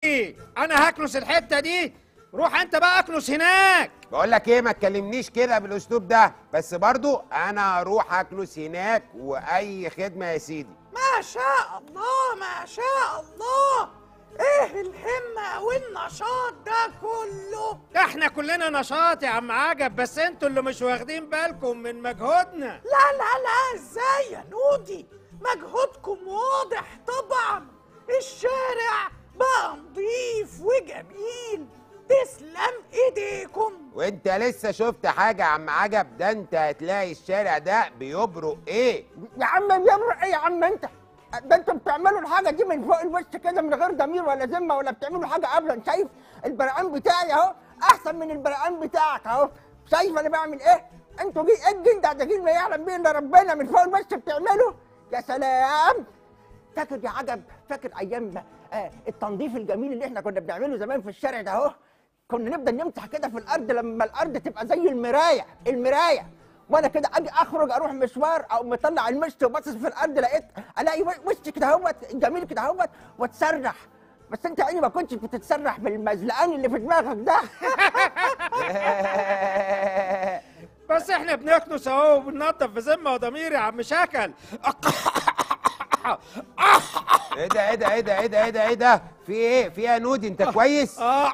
انا هكنس الحته دي روح انت بقى اكنس هناك بقول لك ايه ما تكلمنيش كده بالاسلوب ده بس برضو انا هروح اكنس هناك واي خدمه يا سيدي ما شاء الله ما شاء الله ايه الهمة والنشاط ده كله احنا كلنا نشاط يا عم عجب بس انتوا اللي مش واخدين بالكم من مجهودنا لا لا لا ازاي يا نودي مجهودكم واضح طبعا الشارع بقى نضيف وجميل تسلم ايديكم وانت لسه شفت حاجه يا عم عجب ده انت هتلاقي الشارع ده بيبرق ايه يا عم بيمرق ايه يا عم انت ده انتوا بتعملوا الحاجه دي من فوق الوش كده من غير ضمير ولا ذمه ولا بتعملوا حاجه ابدا شايف البرقان بتاعي اهو احسن من البرقان بتاعك اهو شايف انا بعمل ايه انتوا جي ايه الجن ده جيل ما يعلم بيه الا ربنا من فوق الوش بتعملوا يا سلام فاكر يا عجب فاكر ايام آه التنظيف الجميل اللي احنا كنا بنعمله زمان في الشارع ده اهو كنا نبدا نمسح كده في الارض لما الارض تبقى زي المرايه المرايه وانا كده اجي اخرج اروح مشوار او مطلع المشط وباصص في الارض لقيت الاقي وشي كده اهوت جميل كده اهوت واتسرح بس انت عيني ما كنتش بتتسرح بالمزلقان اللي في دماغك ده بس احنا بنكنس اهو وبننضف بذمه وضمير يا عم شكل ايه ده ايه ده ايه ده ايه ده ايه ده ايه ده في ايه في ايه يا نودي انت كويس اه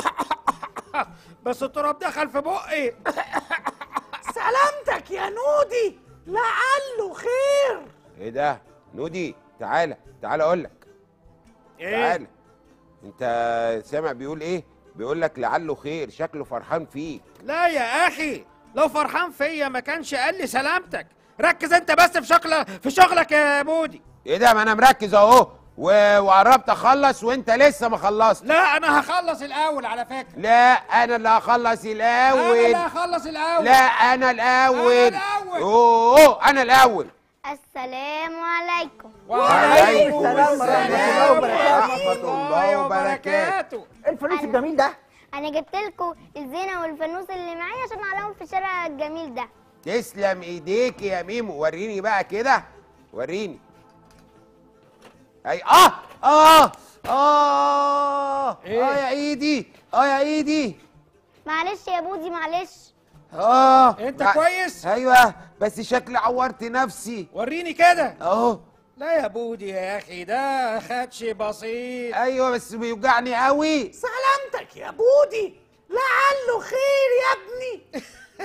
بس التراب دخل في بقي سلامتك يا نودي لعله خير ايه ده نودي تعالى تعالى اقول لك ايه تعالى انت سامع بيقول ايه بيقول لك لعله خير شكله فرحان فيك لا يا اخي لو فرحان فيا ما كانش قال لي سلامتك ركز انت بس في شغلك في شغلك يا بودي ايه ده ما انا مركز اهو و- وقربت اخلص وانت لسه ما خلصت لا انا هخلص الاول على فكره لا انا اللي هخلص انا الاول اللي هخلص الاول لا انا الاول أنا الأول. اوه انا الاول السلام عليكم وعليكم السلام ورحمة الله وبركاته. ورحمة الله وبركاته. ايه الفلوس الجميل ده انا جبت لكم الزينه والفانوس اللي معايا عشان اعلقهم في الشارع الجميل ده تسلم ايديك يا ميمو وريني بقى كده وريني اي اه اه اه إيه؟ اه يا ايدي اه يا ايدي معلش يا بودي معلش اه انت لا، كويس؟ ايوه بس شكلي عورت نفسي وريني كده اهو لا يا بودي يا اخي ده خدش بسيط ايوه بس بيوجعني قوي سلامتك يا بودي لعله خير يا ابني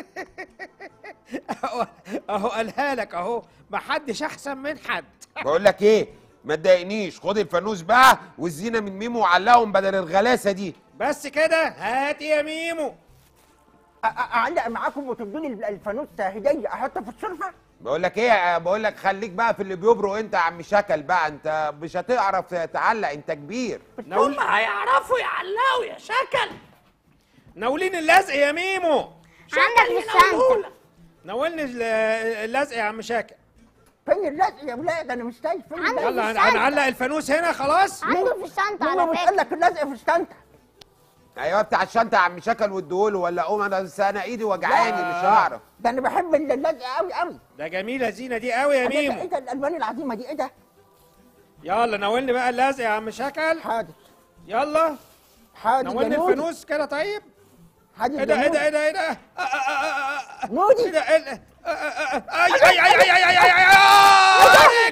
اهو اهو قالها لك اهو ما حدش احسن من حد بقول لك ايه ما تضايقنيش خد الفانوس بقى والزينه من ميمو وعلقهم بدل الغلاسه دي بس كده هات يا ميمو أ- أ- اعلق معاكم وتدوني ال- الفانوس هديه احطه في الشرفه بقول لك ايه بقول لك خليك بقى في اللي بيبرق انت يا عم شكل بقى انت مش هتعرف تعلق انت كبير نول... هم هيعرفوا يعلقوا يا شكل ناولين اللزق يا ميمو عندك في الشنطه ينولهولك. ناولني ال- اللزق يا عم شاكر فين اللزق يا ولاد انا مش شايف فين عندي اللزق يلا هن- الشنطة. هنعلق الفانوس هنا خلاص عنده في الشنطه ماما على بتقول فكره لك اللزق في الشنطه ايوه بتاع الشنطه يا عم شكل واديهوله ولا قوم انا بس انا ايدي وجعاني مش هعرف ده انا بحب اللزق قوي قوي ده جميله زينه دي قوي يا ايه ميمو ده الالوان العظيمه دي ايه ده يلا ناولني بقى اللزق يا عم شكل حاضر يلا حاضر ناولني يا نودي. الفانوس كده طيب حاضر ايه يا ده ايه ده ايه نودي. ده ايه ده آه، آه، آه، آه، آه. نودي. ايه ده ايه ده آه، آه، آه، آه. اي اي اي اي اي اي اي اي آه،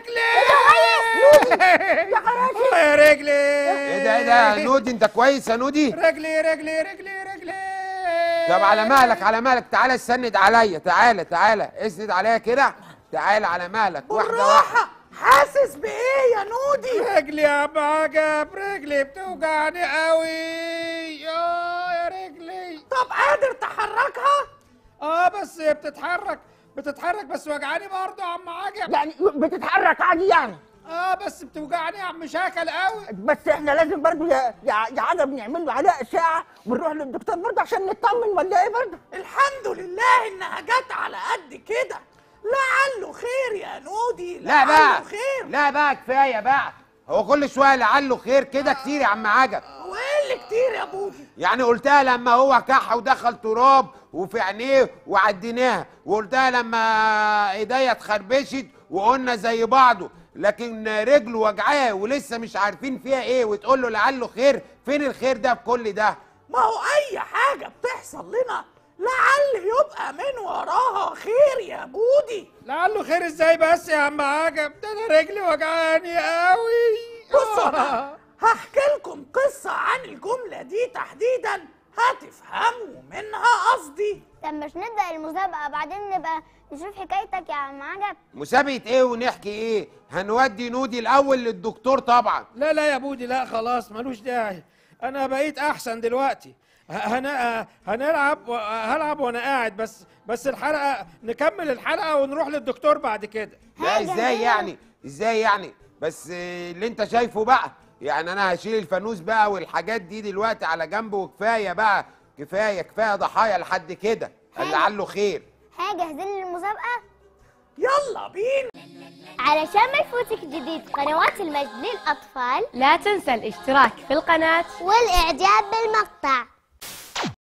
رجلي يا رجلي ايه ده ايه ده يا نودي انت كويس يا نودي رجلي رجلي رجلي رجلي طب على مهلك على مهلك تعالى استند عليا تعالى تعالى اسند عليا كده تعالى على مهلك واحده واحده بالراحة حاسس بإيه يا نودي رجلي يا عم عجب رجلي بتوجعني قوي اه يا رجلي طب قادر تحركها اه بس هي بتتحرك بتتحرك بس وجعاني برضه يا عم عجب يعني بتتحرك عادي يعني اه بس بتوجعني يا عم شاكل قوي بس احنا لازم برضو يا يا يا عجب نعمل له عليها اشعه ونروح للدكتور برضو عشان نطمن ولا ايه برضو الحمد لله إنها جت على قد كده لعله خير يا نودي لا بقى لعله خير لا بقى كفايه بقى هو كل شويه لعله خير كده كتير يا عم عجب وايه اللي كتير يا بودي يعني قلتها لما هو كح ودخل تراب وفي عينيه وعديناها وقلتها لما ايديا اتخربشت وقلنا زي بعضه لكن رجله وجعاه ولسه مش عارفين فيها ايه وتقول له لعله خير فين الخير ده بكل ده ما هو اي حاجة بتحصل لنا لعل يبقى من وراها خير يا بودي لعله خير ازاي بس يا عم عجب ده انا رجلي وجعاني قوي بصوا انا هحكي لكم قصة عن الجملة دي تحديدا هتفهموا منها قصدي طب مش نبدأ المسابقة بعدين نبقى نشوف حكايتك يا عم عجب مسابقة ايه ونحكي ايه هنودي نودي الاول للدكتور طبعا لا لا يا بودي لا خلاص ملوش داعي انا بقيت احسن دلوقتي ه- هن... هنلعب و... هلعب وانا قاعد بس بس الحلقه نكمل الحلقه ونروح للدكتور بعد كده لا حاجة ازاي كده. يعني ازاي يعني بس آه، اللي انت شايفه بقى يعني انا هشيل الفانوس بقى والحاجات دي دلوقتي على جنب وكفايه بقى كفايه كفايه ضحايا لحد كده قال حلو. لعله خير ها جاهزين للمسابقة؟ يلا بينا علشان ما يفوتك جديد قنوات المجد للأطفال لا تنسى الاشتراك في القناة والإعجاب بالمقطع